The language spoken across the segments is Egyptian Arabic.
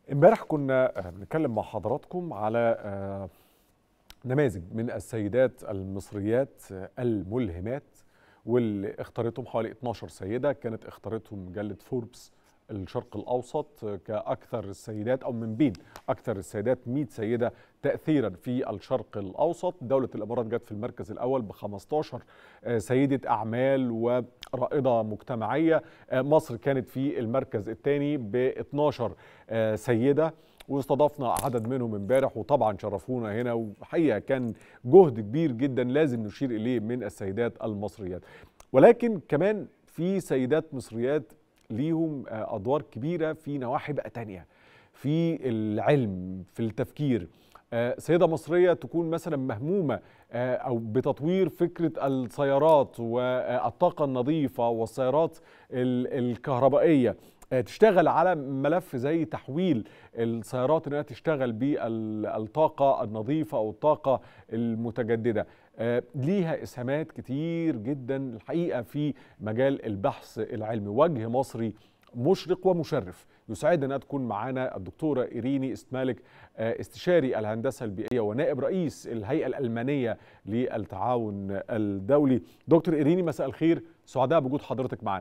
امبارح كنا بنتكلم مع حضراتكم على نماذج من السيدات المصريات الملهمات واللي اختارتهم حوالي 12 سيدة كانت اختارتهم مجلة فوربس الشرق الأوسط كأكثر السيدات أو من بين أكثر السيدات 100 سيدة تأثيرا في الشرق الأوسط دولة الإمارات جت في المركز الأول ب 15 سيدة أعمال ورائدة مجتمعية مصر كانت في المركز الثاني ب 12 سيدة واستضفنا عدد منهم امبارح وطبعا شرفونا هنا وحقيقه كان جهد كبير جدا لازم نشير اليه من السيدات المصريات ولكن كمان في سيدات مصريات ليهم ادوار كبيره في نواحي بقى تانية في العلم في التفكير سيدة مصرية تكون مثلا مهمومة أو بتطوير فكرة السيارات والطاقة النظيفة والسيارات الكهربائية تشتغل على ملف زي تحويل السيارات انها تشتغل بالطاقه النظيفه او الطاقه المتجدده ليها اسهامات كتير جدا الحقيقه في مجال البحث العلمي وجه مصري مشرق ومشرف يسعدنا انها تكون معانا الدكتوره ايريني استمالك استشاري الهندسه البيئيه ونائب رئيس الهيئه الالمانيه للتعاون الدولي دكتور ايريني مساء الخير سعداء بوجود حضرتك معانا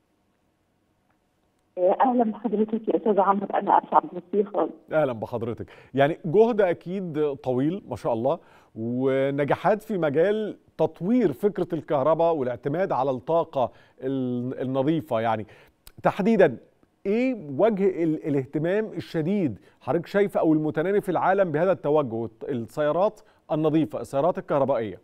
اهلا بحضرتك يا استاذ عمرو انا اسعد بصي خالص اهلا بحضرتك يعني جهد اكيد طويل ما شاء الله ونجاحات في مجال تطوير فكره الكهرباء والاعتماد على الطاقه النظيفه يعني تحديدا ايه وجه الاهتمام الشديد حضرتك شايفه او المتنامي في العالم بهذا التوجه السيارات النظيفه السيارات الكهربائيه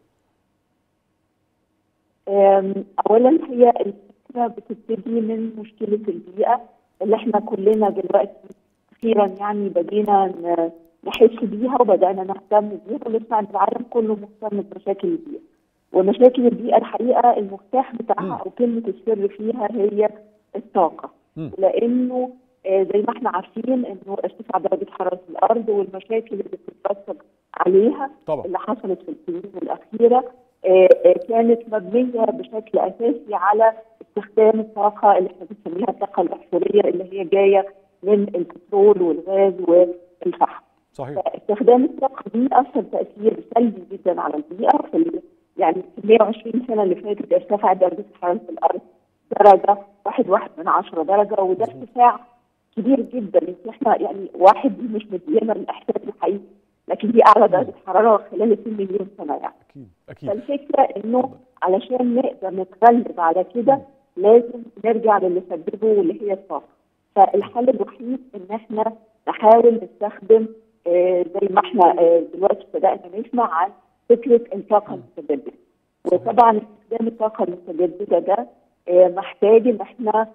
اولا هي الفكره بتبتدي من مشكله البيئه اللي احنا كلنا دلوقتي اخيرا يعني بدينا نحس بيها وبدانا نهتم بيها ولسه العالم كله مهتم بمشاكل البيئه ومشاكل البيئه الحقيقه المفتاح بتاعها او كلمه السر فيها هي الطاقه م. لانه زي ما احنا عارفين انه ارتفاع درجه حراره الارض والمشاكل اللي بتترتب عليها طبعا. اللي حصلت في السنين الاخيره كانت مبنيه بشكل اساسي على استخدام الطاقه اللي احنا بنسميها الطاقه الاحفوريه اللي هي جايه من البترول والغاز والفحم. صحيح. استخدام الطاقه دي اثر تاثير سلبي جدا على البيئه في يعني في 120 سنه اللي فاتت ارتفعت درجه حراره الارض درجه واحد واحد من عشرة درجه وده ارتفاع كبير جدا احنا يعني واحد دي مش مدينا الاحساس الحقيقي لكن دي اعلى درجه حراره خلال 2 مليون سنه يعني. اكيد اكيد فالفكره انه علشان نقدر نتغلب على كده لازم نرجع للي سببه واللي هي الطاقه. فالحل الوحيد ان احنا نحاول نستخدم آه زي ما احنا آه دلوقتي بدانا نسمع عن فكره الطاقه المتجدده. وطبعا استخدام الطاقه المتجدده ده آه محتاج ان احنا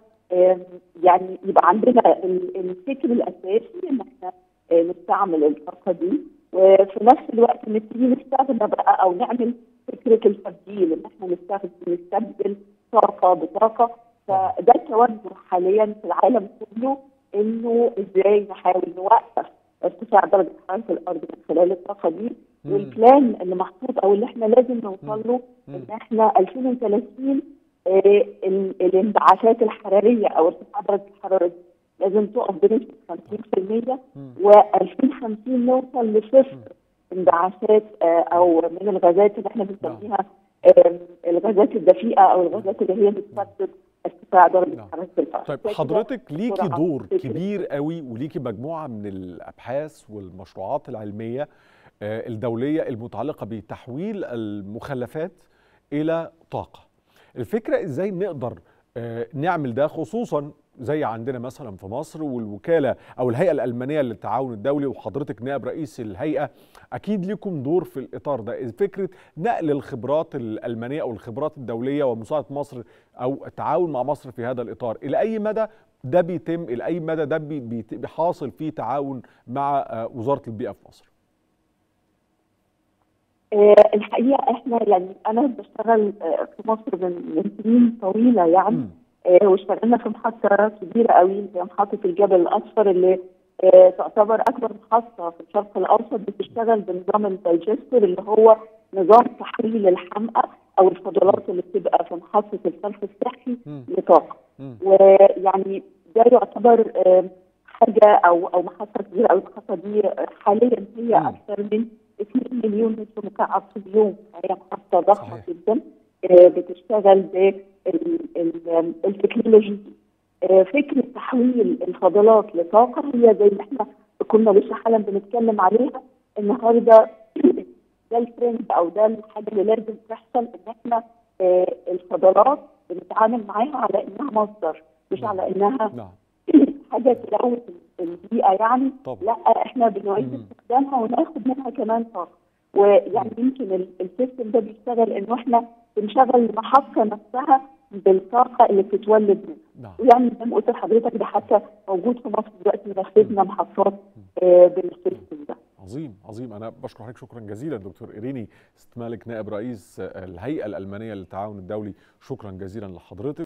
يعني يبقى عندنا الفكر الاساسي ان احنا نستعمل الطاقه دي وفي نفس الوقت نبتدي نستخدم بقى او نعمل فكره التبديل ان احنا نستخدم نستبدل طاقه بطاقه فده التوجه حاليا في العالم كله انه ازاي نحاول نوقف ارتفاع درجه حراره الارض من خلال الطاقه دي والبلان اللي محطوط او اللي احنا لازم نوصل له ان احنا 2030 آه الانبعاثات الحراريه او ارتفاع درجه الحراره دي لازم تقف بنسبه 50% و2050 نوصل لصفر انبعاثات او من الغازات اللي احنا بنسميها الغازات الدفيئه او الغازات اللي هي بتسبب ارتفاع درجه حراره الارض. طيب حضرتك ليكي دور كبير قوي وليكي مجموعه من الابحاث والمشروعات العلميه الدوليه المتعلقه بتحويل المخلفات الى طاقه. الفكره ازاي نقدر نعمل ده خصوصا زي عندنا مثلا في مصر والوكاله او الهيئه الالمانيه للتعاون الدولي وحضرتك نائب رئيس الهيئه اكيد لكم دور في الاطار ده فكره نقل الخبرات الالمانيه او الخبرات الدوليه ومساعده مصر او التعاون مع مصر في هذا الاطار الى اي مدى ده بيتم الى اي مدى ده بيحاصل فيه تعاون مع وزاره البيئه في مصر الحقيقه احنا يعني انا بشتغل في مصر من سنين طويله يعني م. آه واشتغلنا في محطة كبيرة قوي زي محطة الجبل الأصفر اللي آه تعتبر أكبر محطة في الشرق الأوسط بتشتغل بنظام الدايجستر اللي هو نظام تحويل الحمقى أو الفضلات اللي بتبقى في محطة الصرف الصحي لطاقة ويعني ده يعتبر آه حاجه او او محطه كبيره او المحطه دي حاليا هي مم. اكثر من 2 مليون متر مكعب في اليوم فهي محطه ضخمه صحيح. جدا آه، بتشتغل بالتكنولوجي دي. آه، فكره تحويل الفضلات لطاقه هي زي ما احنا كنا لسه حالا بنتكلم عليها النهارده ده الترند او ده الحاجه اللي لازم تحصل ان احنا آه، الفضلات بنتعامل معاها على انها مصدر مش نعم. على انها نعم حاجه تلوث البيئه يعني طبعا لا احنا بنعيد مم. استخدامها وناخد منها كمان طاقه ويعني يمكن ال- السيستم ده بيشتغل انه احنا بنشغل المحطه نفسها بالطاقه اللي بتتولد منها نعم ويعني زي ما قلت لحضرتك ده حتى موجود في مصر دلوقتي نفذنا محطات آه، بالسيستم ده عظيم عظيم انا بشكر حضرتك شكرا جزيلا دكتور ايريني ست مالك نائب رئيس الهيئه الالمانيه للتعاون الدولي شكرا جزيلا لحضرتك